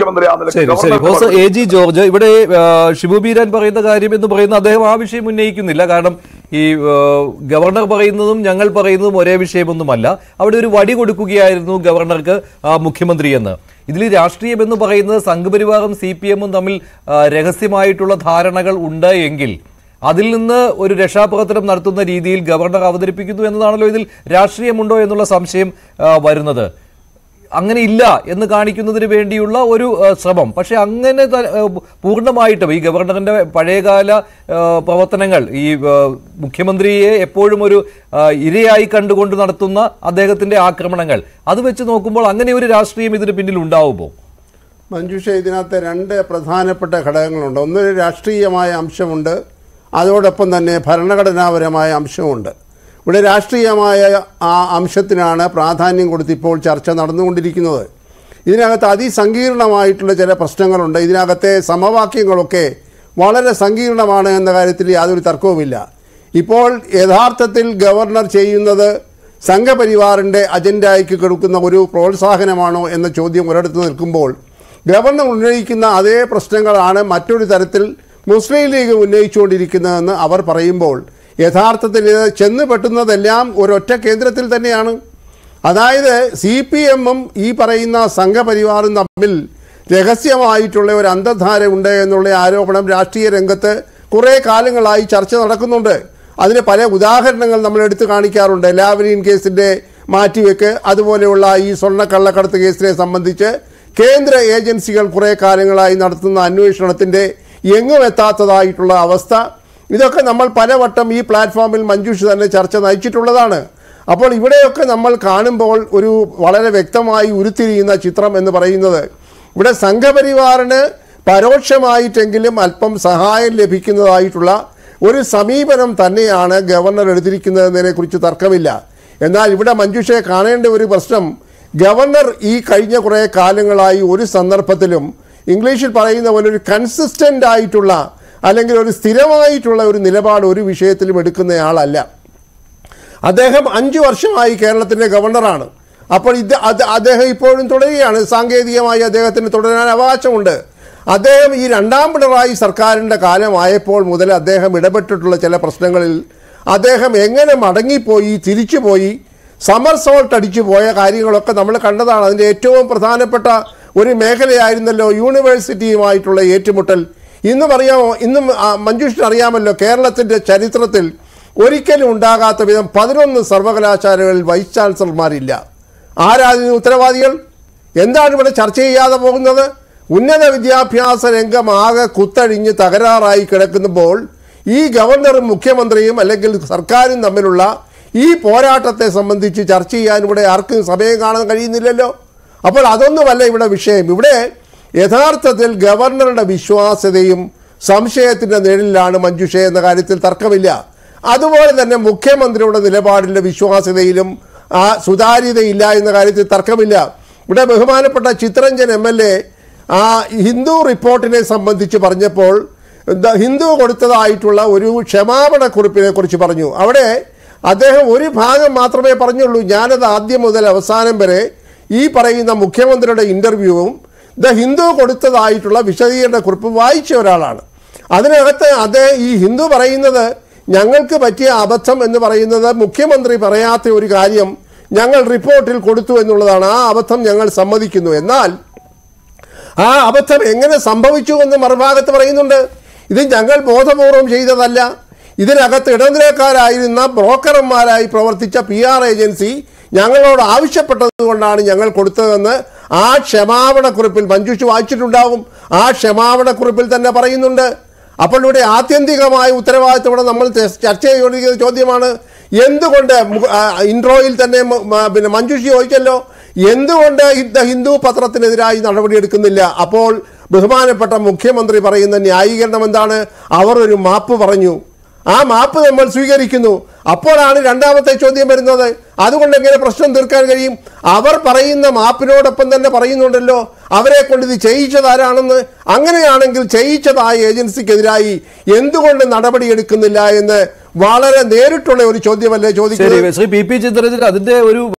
മുഖ്യമന്ത്രി ആ നിലയ്ക്ക് ശരി ശരി ഗവർണർക്ക് പ്രൊഫസർ മറുപടി എ ജി ജോർജ് ഇവിടെ ആ, ഷിബു ബീരാൻ പറയുന്ന കാര്യം എന്ന് പറയുന്ന അദ്ദേഹം ആ വിഷയം ഉന്നയിക്കുന്നില്ല കാരണം ഈ ആ, ഗവർണർ പറയുന്നതും ഞങ്ങൾ പറയുന്നതും ഒരേ വിഷയമൊന്നുമല്ല അവിടെ ഒരു വടി കൊടുക്കുകയായിരുന്നു ഗവർണർക്ക് ആ, മുഖ്യമന്ത്രി എന്ന് ഇതിൽ രാഷ്ട്രീയം എന്ന് പറയുന്നത് സംഘപരിവാറും സി പി എമ്മും തമ്മിൽ ആ, രഹസ്യമായിട്ടുള്ള ധാരണകൾ ഉണ്ട് എങ്കിൽ അതിൽ നിന്ന് ഒരു രക്ഷാപ്രവർത്തനം നടത്തുന്ന രീതിയിൽ ഗവർണർ അവതരിപ്പിക്കുന്നു എന്നതാണല്ലോ ഇതിൽ രാഷ്ട്രീയമുണ്ടോ എന്നുള്ള സംശയം ആ, വരുന്നത് അങ്ങനെ ഇല്ല എന്ന് കാണിക്കുന്നതിന് വേണ്ടിയുള്ള ഒരു ആ, ശ്രമം പക്ഷെ അങ്ങനെ ത- ആ, പൂർണ്ണമായിട്ടും ഈ ഗവർണറിന്റെ പഴയകാല ആ, പ്രവർത്തനങ്ങൾ ഈ ആ, മുഖ്യമന്ത്രിയെ എപ്പോഴും ഒരു ആ, ഇരയായി കണ്ടുകൊണ്ട് നടത്തുന്ന അദ്ദേഹത്തിന്റെ ആക്രമണങ്ങൾ അത് വെച്ച് നോക്കുമ്പോൾ അങ്ങനെ ഒരു രാഷ്ട്രീയം ഇതിന് പിന്നിൽ ഉണ്ടാവുമോ മഞ്ജുഷ ഇതിനകത്ത് രണ്ട് പ്രധാനപ്പെട്ട ഘടകങ്ങളുണ്ട് ഒന്ന് രാഷ്ട്രീയമായ അംശമുണ്ട് അതോടൊപ്പം തന്നെ ഭരണഘടനാപരമായ അംശമുണ്ട് ഇവിടെ രാഷ്ട്രീയമായ ആ അംശത്തിനാണ് പ്രാധാന്യം കൊടുത്തിപ്പോൾ ചർച്ച നടന്നുകൊണ്ടിരിക്കുന്നത് ഇതിനകത്ത് അതിസങ്കീർണമായിട്ടുള്ള ചില പ്രശ്നങ്ങളുണ്ട് ഇതിനകത്തെ സമവാക്യങ്ങളൊക്കെ വളരെ സങ്കീർണമാണ് എന്ന കാര്യത്തിൽ യാതൊരു തർക്കവുമില്ല ഇപ്പോൾ യഥാർത്ഥത്തിൽ ഗവർണർ ചെയ്യുന്നത് സംഘപരിവാറിൻ്റെ അജണ്ടയ്ക്ക് കൊടുക്കുന്ന ഒരു പ്രോത്സാഹനമാണോ എന്ന ചോദ്യം ഒരിടത്ത് നിൽക്കുമ്പോൾ ഗവർണർ ഉന്നയിക്കുന്ന അതേ പ്രശ്നങ്ങളാണ് മറ്റൊരു തരത്തിൽ മുസ്ലിം ലീഗ് ഉന്നയിച്ചുകൊണ്ടിരിക്കുന്നതെന്ന് അവർ പറയുമ്പോൾ യഥാർത്ഥത്തിൽ ഇത് ചെന്ന് പെട്ടുന്നതെല്ലാം ഒരൊറ്റ കേന്ദ്രത്തിൽ തന്നെയാണ് അതായത് സി പി എമ്മും ഈ പറയുന്ന സംഘപരിവാറും തമ്മിൽ രഹസ്യമായിട്ടുള്ള ഒരു അന്തർധാര ഉണ്ട് എന്നുള്ള ആരോപണം രാഷ്ട്രീയ രംഗത്ത് കുറേ കാലങ്ങളായി ചർച്ച നടക്കുന്നുണ്ട് അതിന് പല ഉദാഹരണങ്ങൾ നമ്മൾ എടുത്തു കാണിക്കാറുണ്ട് ലാവലിൻ കേസിൻ്റെ മാറ്റിവെക്ക് അതുപോലെയുള്ള ഈ സ്വർണ്ണക്കള്ളക്കടത്ത് കേസിനെ സംബന്ധിച്ച് കേന്ദ്ര ഏജൻസികൾ കുറേ കാലങ്ങളായി നടത്തുന്ന അന്വേഷണത്തിൻ്റെ എങ്ങും എത്താത്തതായിട്ടുള്ള അവസ്ഥ ഇതൊക്കെ നമ്മൾ പലവട്ടം ഈ പ്ലാറ്റ്ഫോമിൽ മഞ്ജുഷ് തന്നെ ചർച്ച നയിച്ചിട്ടുള്ളതാണ് അപ്പോൾ ഇവിടെയൊക്കെ നമ്മൾ കാണുമ്പോൾ ഒരു വളരെ വ്യക്തമായി ഉരുത്തിരിയുന്ന ചിത്രം എന്ന് പറയുന്നത് ഇവിടെ സംഘപരിവാറിന് പരോക്ഷമായിട്ടെങ്കിലും അല്പം സഹായം ലഭിക്കുന്നതായിട്ടുള്ള ഒരു സമീപനം തന്നെയാണ് ഗവർണർ എടുത്തിരിക്കുന്നതിനെക്കുറിച്ച് തർക്കമില്ല എന്നാൽ ഇവിടെ മഞ്ജുഷയെ കാണേണ്ട ഒരു പ്രശ്നം ഗവർണർ ഈ കഴിഞ്ഞ കുറേ കാലങ്ങളായി ഒരു സന്ദർഭത്തിലും ഇംഗ്ലീഷിൽ പറയുന്ന പോലെ ഒരു കൺസിസ്റ്റൻ്റ് ആയിട്ടുള്ള അല്ലെങ്കിൽ ഒരു സ്ഥിരമായിട്ടുള്ള ഒരു നിലപാട് ഒരു വിഷയത്തിലും എടുക്കുന്നയാളല്ല അദ്ദേഹം അഞ്ചു വർഷമായി കേരളത്തിൻ്റെ ഗവർണറാണ് അപ്പോൾ ഇത് അത് അദ്ദേഹം ഇപ്പോഴും തുടരുകയാണ് സാങ്കേതികമായി അദ്ദേഹത്തിന് തുടരാൻ അവകാശമുണ്ട് അദ്ദേഹം ഈ രണ്ടാം പിണറായി സർക്കാരിൻ്റെ കാലമായപ്പോൾ മുതൽ അദ്ദേഹം ഇടപെട്ടിട്ടുള്ള ചില പ്രശ്നങ്ങളിൽ അദ്ദേഹം എങ്ങനെ മടങ്ങിപ്പോയി തിരിച്ചുപോയി സമർ സോൾട്ട് അടിച്ചു പോയ കാര്യങ്ങളൊക്കെ നമ്മൾ കണ്ടതാണ് അതിൻ്റെ ഏറ്റവും പ്രധാനപ്പെട്ട ഒരു മേഖലയായിരുന്നല്ലോ യൂണിവേഴ്സിറ്റിയുമായിട്ടുള്ള ഏറ്റുമുട്ടൽ ഇന്നും അറിയാമോ ഇന്നും ആ, മഞ്ജുഷിന് അറിയാമല്ലോ കേരളത്തിൻ്റെ ചരിത്രത്തിൽ ഒരിക്കലും ഉണ്ടാകാത്ത വിധം പതിനൊന്ന് സർവകലാശാലകളിൽ വൈസ് ചാൻസലർമാരില്ല ആരാതിന് ഉത്തരവാദികൾ എന്താണ് ഇവിടെ ചർച്ച ചെയ്യാതെ പോകുന്നത് ഉന്നത വിദ്യാഭ്യാസ രംഗം ആകെ കുത്തഴിഞ്ഞ് തകരാറായി കിടക്കുമ്പോൾ ഈ ഗവർണറും മുഖ്യമന്ത്രിയും അല്ലെങ്കിൽ സർക്കാരും തമ്മിലുള്ള ഈ പോരാട്ടത്തെ സംബന്ധിച്ച് ചർച്ച ചെയ്യാൻ ഇവിടെ ആർക്കും സമയം കാണാൻ കഴിയുന്നില്ലല്ലോ അപ്പോൾ അതൊന്നുമല്ല ഇവിടെ വിഷയം ഇവിടെ യഥാർത്ഥത്തിൽ ഗവർണറുടെ വിശ്വാസ്യതയും സംശയത്തിൻ്റെ നിഴലിലാണ് മഞ്ജുഷ എന്ന കാര്യത്തിൽ തർക്കമില്ല അതുപോലെ തന്നെ മുഖ്യമന്ത്രിയുടെ നിലപാടിൻ്റെ വിശ്വാസ്യതയിലും ആ സുതാര്യതയില്ല എന്ന കാര്യത്തിൽ തർക്കമില്ല ഇവിടെ ബഹുമാനപ്പെട്ട ചിത്രഞ്ജൻ എം എൽ എ ആ ഹിന്ദു റിപ്പോർട്ടിനെ സംബന്ധിച്ച് പറഞ്ഞപ്പോൾ ദ ഹിന്ദു കൊടുത്തതായിട്ടുള്ള ഒരു ക്ഷമാപണ കുറിപ്പിനെ കുറിച്ച് പറഞ്ഞു അവിടെ അദ്ദേഹം ഒരു ഭാഗം മാത്രമേ പറഞ്ഞുള്ളൂ ഞാനത് ആദ്യം മുതൽ അവസാനം വരെ ഈ പറയുന്ന മുഖ്യമന്ത്രിയുടെ ഇൻ്റർവ്യൂവും ദ ഹിന്ദു കൊടുത്തതായിട്ടുള്ള വിശദീകരണ കുറിപ്പ് വായിച്ച ഒരാളാണ് അതിനകത്ത് അദ്ദേഹം ഈ ഹിന്ദു പറയുന്നത് ഞങ്ങൾക്ക് പറ്റിയ അബദ്ധം എന്ന് പറയുന്നത് മുഖ്യമന്ത്രി പറയാത്ത ഒരു കാര്യം ഞങ്ങൾ റിപ്പോർട്ടിൽ കൊടുത്തു എന്നുള്ളതാണ് ആ അബദ്ധം ഞങ്ങൾ സമ്മതിക്കുന്നു എന്നാൽ ആ അബദ്ധം എങ്ങനെ സംഭവിച്ചു എന്ന് മറുഭാഗത്ത് പറയുന്നുണ്ട് ഇത് ഞങ്ങൾ ബോധപൂർവം ചെയ്തതല്ല ഇതിനകത്ത് ഇടനിലക്കാരായിരുന്ന ബ്രോക്കർമാരായി പ്രവർത്തിച്ച പി ആർ ഏജൻസി ഞങ്ങളോട് ആവശ്യപ്പെട്ടത് കൊണ്ടാണ് ഞങ്ങൾ കൊടുത്തതെന്ന് ആ ക്ഷമാപണക്കുറിപ്പിൽ മഞ്ജുഷ് വായിച്ചിട്ടുണ്ടാവും ആ ക്ഷമാപണക്കുറിപ്പിൽ തന്നെ പറയുന്നുണ്ട് അപ്പോൾ ഇവിടെ ആത്യന്തികമായ ഉത്തരവാദിത്വം ഇവിടെ നമ്മൾ ച- ചർച്ച ചെയ്തുകൊണ്ടിരിക്കുന്ന ചോദ്യമാണ് എന്തുകൊണ്ട് മു- ആ, ഇൻട്രോയിൽ തന്നെ മ- മ- പിന്നെ മഞ്ജുഷി ചോദിച്ചല്ലോ എന്തുകൊണ്ട് ഇത് ഹിന്ദു പത്രത്തിനെതിരായി നടപടിയെടുക്കുന്നില്ല അപ്പോൾ ബഹുമാനപ്പെട്ട മുഖ്യമന്ത്രി പറയുന്ന ന്യായീകരണം എന്താണ് അവർ ഒരു മാപ്പ് പറഞ്ഞു ആ മാപ്പ് നമ്മൾ സ്വീകരിക്കുന്നു അപ്പോഴാണ് രണ്ടാമത്തെ ചോദ്യം വരുന്നത് അതുകൊണ്ട് എങ്ങനെ പ്രശ്നം തീർക്കാൻ കഴിയും അവർ പറയുന്ന മാപ്പിനോടൊപ്പം തന്നെ പറയുന്നുണ്ടല്ലോ അവരെ കൊണ്ട് ഇത് ചെയ്യിച്ചതാരാണെന്ന് അങ്ങനെയാണെങ്കിൽ ചെയ്യിച്ചതായ ഏജൻസിക്കെതിരായി എന്തുകൊണ്ട് നടപടിയെടുക്കുന്നില്ല എന്ന് വളരെ നേരിട്ടുള്ള ഒരു ചോദ്യമല്ലേ ശരി ചോദിക്കുന്നത് ശ്രീ പി പി ചിത്രരഞ്ജൻ അതിന്റെ ഒരു